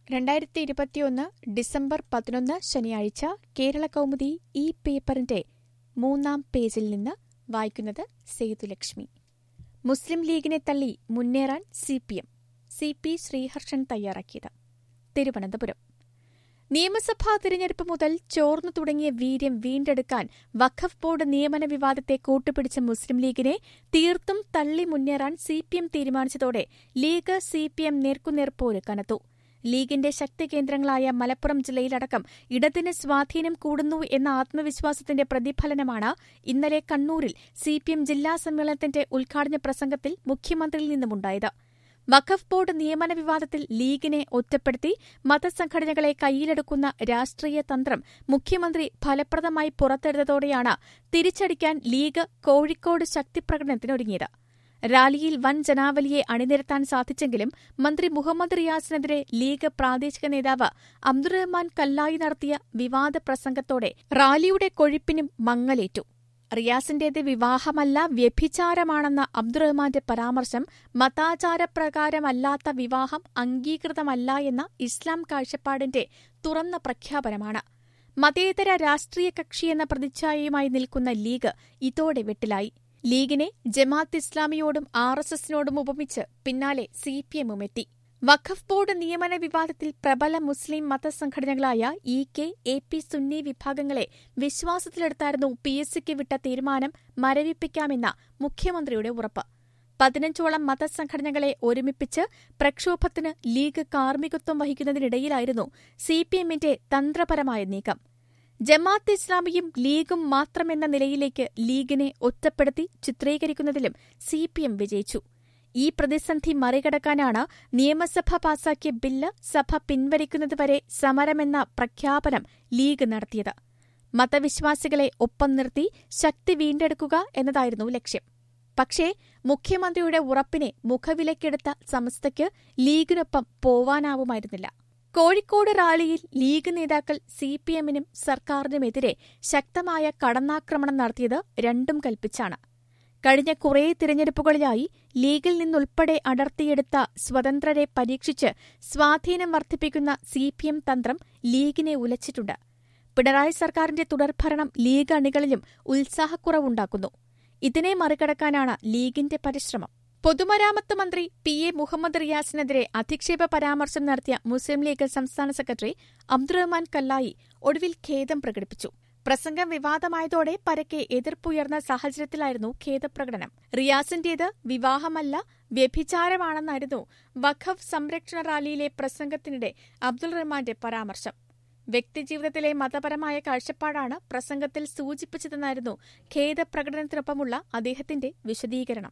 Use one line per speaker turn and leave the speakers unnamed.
രണ്ടായിരത്തി ഇരുപത്തിയൊന്ന് ഡിസംബർ പതിനൊന്ന് ശനിയാഴ്ച കേരള കൗമുദി ഈ പേപ്പറിന്റെ മൂന്നാം പേജിൽ നിന്ന് വായിക്കുന്നത് സേതുലക്ഷ്മി മുസ്ലിം ലീഗിനെ തള്ളി മുന്നേറാൻ C P M C P Sreeharshan തയ്യാറാക്കിയത് തിരുവനന്തപുരം നിയമസഭാ തിരഞ്ഞെടുപ്പ് മുതൽ ചോർന്നു തുടങ്ങിയ വീര്യം വീണ്ടെടുക്കാൻ വഖഫ് ബോർഡ് നിയമന വിവാദത്തെ കൂട്ടുപിടിച്ച മുസ്ലിം ലീഗിനെ തീർത്തും തള്ളി മുന്നേറാൻ സി പി എം തീരുമാനിച്ചതോടെ ലീഗ് സി പി എം നേർക്കുനേർ പോര് കനത്തു ലീഗിന്റെ ശക്തി കേന്ദ്രങ്ങളായ മലപ്പുറം ജില്ലയിലടക്കം ഇടതിന് സ്വാധീനം കൂടുന്നു എന്ന ആത്മവിശ്വാസത്തിന്റെ പ്രതിഫലനമാണ് ഇന്നലെ കണ്ണൂരിൽ സി പി എം ജില്ലാ സമ്മേളനത്തിന്റെ ഉദ്ഘാടന പ്രസംഗത്തിൽ മുഖ്യമന്ത്രിയിൽ നിന്നുമുണ്ടായത് വഖഫ് ബോർഡ് നിയമന വിവാദത്തിൽ ലീഗിനെ ഒറ്റപ്പെടുത്തി മതസംഘടനകളെ കൈയിലെടുക്കുന്ന രാഷ്ട്രീയ തന്ത്രം മുഖ്യമന്ത്രി ഫലപ്രദമായി പുറത്തെടുത്തതോടെയാണ് തിരിച്ചടിക്കാൻ ലീഗ് കോഴിക്കോട് ശക്തിപ്രകടനത്തിനൊരുങ്ങിയത് റാലിയിൽ വൻ ജനാവലിയെ അണിനിരത്താൻ സാധിച്ചെങ്കിലും മന്ത്രി മുഹമ്മദ് റിയാസിനെതിരെ ലീഗ് പ്രാദേശിക നേതാവ് അബ്ദുറഹ്മാൻ കല്ലായി നടത്തിയ വിവാദ പ്രസംഗത്തോടെ റാലിയുടെ കൊഴുപ്പിനും മങ്ങലേറ്റു റിയാസിന്റേത് വിവാഹമല്ല വ്യഭിചാരമാണെന്ന അബ്ദുറഹ്മാന്റെ പരാമർശം മതാചാരപ്രകാരമല്ലാത്ത വിവാഹം അംഗീകൃതമല്ല എന്ന ഇസ്ലാം കാഴ്ചപ്പാടിന്റെ തുറന്ന പ്രഖ്യാപനമാണ് മതേതര രാഷ്ട്രീയ കക്ഷിയെന്ന പ്രതിച്ഛായയുമായി നിൽക്കുന്ന ലീഗ് ഇതോടെ വെട്ടിലായി ലീഗിനെ ജമാഅത്ത് ഇസ്ലാമിയോടും ആർ എസ് എസിനോടും ഉപമിച്ച് പിന്നാലെ സി പി എമ്മും എത്തി വഖഫ് ബോർഡ് നിയമന വിവാദത്തിൽ പ്രബല മുസ്ലിം മതസംഘടനകളായ ഇ കെ എ പി സുന്നി വിഭാഗങ്ങളെ വിശ്വാസത്തിലെടുത്തായിരുന്നു പി എസ് സിക്ക് വിട്ട തീരുമാനം മരവിപ്പിക്കാമെന്ന മുഖ്യമന്ത്രിയുടെ ഉറപ്പ് പതിനഞ്ചോളം മതസംഘടനകളെ ഒരുമിപ്പിച്ച് പ്രക്ഷോഭത്തിന് ലീഗ് കാർമ്മികത്വം വഹിക്കുന്നതിനിടയിലായിരുന്നു സി പി എമ്മിന്റെ തന്ത്രപരമായ നീക്കം ജമാഅത്ത് ഇസ്ലാമിയും ലീഗും മാത്രമെന്ന നിലയിലേക്ക് ലീഗിനെ ഒറ്റപ്പെടുത്തി ചിത്രീകരിക്കുന്നതിലും സി പി എം വിജയിച്ചു ഈ പ്രതിസന്ധി മറികടക്കാനാണ് നിയമസഭ പാസാക്കിയ ബില്ല് സഭ പിൻവലിക്കുന്നതുവരെ സമരമെന്ന പ്രഖ്യാപനം ലീഗ് നടത്തിയത് മതവിശ്വാസികളെ ഒപ്പം നിർത്തി ശക്തി വീണ്ടെടുക്കുക എന്നതായിരുന്നു ലക്ഷ്യം പക്ഷേ മുഖ്യമന്ത്രിയുടെ ഉറപ്പിനെ മുഖവിലക്കെടുത്ത സമസ്തയ്ക്ക് ലീഗിനൊപ്പം പോവാനാവുമായിരുന്നില്ല കോഴിക്കോട് റാലിയിൽ ലീഗ് നേതാക്കൾ സി പി എമ്മിനും സർക്കാരിനുമെതിരെ ശക്തമായ കടന്നാക്രമണം നടത്തിയത് രണ്ടും കൽപ്പിച്ചാണ് കഴിഞ്ഞ കുറേ തിരഞ്ഞെടുപ്പുകളിലായി ലീഗിൽ നിന്നുൾപ്പെടെ അടർത്തിയെടുത്ത സ്വതന്ത്രരെ പരീക്ഷിച്ച് സ്വാധീനം വർദ്ധിപ്പിക്കുന്ന സി പി എം തന്ത്രം ലീഗിനെ ഉലച്ചിട്ടുണ്ട് പിണറായി സർക്കാരിന്റെ തുടർഭരണം ലീഗ് അണികളിലും ഉത്സാഹക്കുറവുണ്ടാക്കുന്നു ഇതിനെ മറികടക്കാനാണ് ലീഗിന്റെ പരിശ്രമം പൊതുമരാമത്ത് മന്ത്രി പി എ മുഹമ്മദ് റിയാസിനെതിരെ അധിക്ഷേപ പരാമർശം നടത്തിയ മുസ്ലിം ലീഗ് സംസ്ഥാന സെക്രട്ടറി അബ്ദുറഹ്മാൻ കല്ലായി ഒടുവിൽ ഖേദം പ്രകടിപ്പിച്ചു പ്രസംഗം വിവാദമായതോടെ പരക്കെ എതിർപ്പുയർന്ന സാഹചര്യത്തിലായിരുന്നു ഖേദപ്രകടനം റിയാസിന്റേത് വിവാഹമല്ല വ്യഭിചാരമാണെന്നായിരുന്നു വഖഫ് സംരക്ഷണ റാലിയിലെ പ്രസംഗത്തിനിടെ അബ്ദുൾ റഹ്മാന്റെ പരാമർശം വ്യക്തിജീവിതത്തിലെ മതപരമായ കാഴ്ചപ്പാടാണ് പ്രസംഗത്തിൽ സൂചിപ്പിച്ചതെന്നായിരുന്നു ഖേദപ്രകടനത്തിനൊപ്പമുള്ള അദ്ദേഹത്തിന്റെ വിശദീകരണം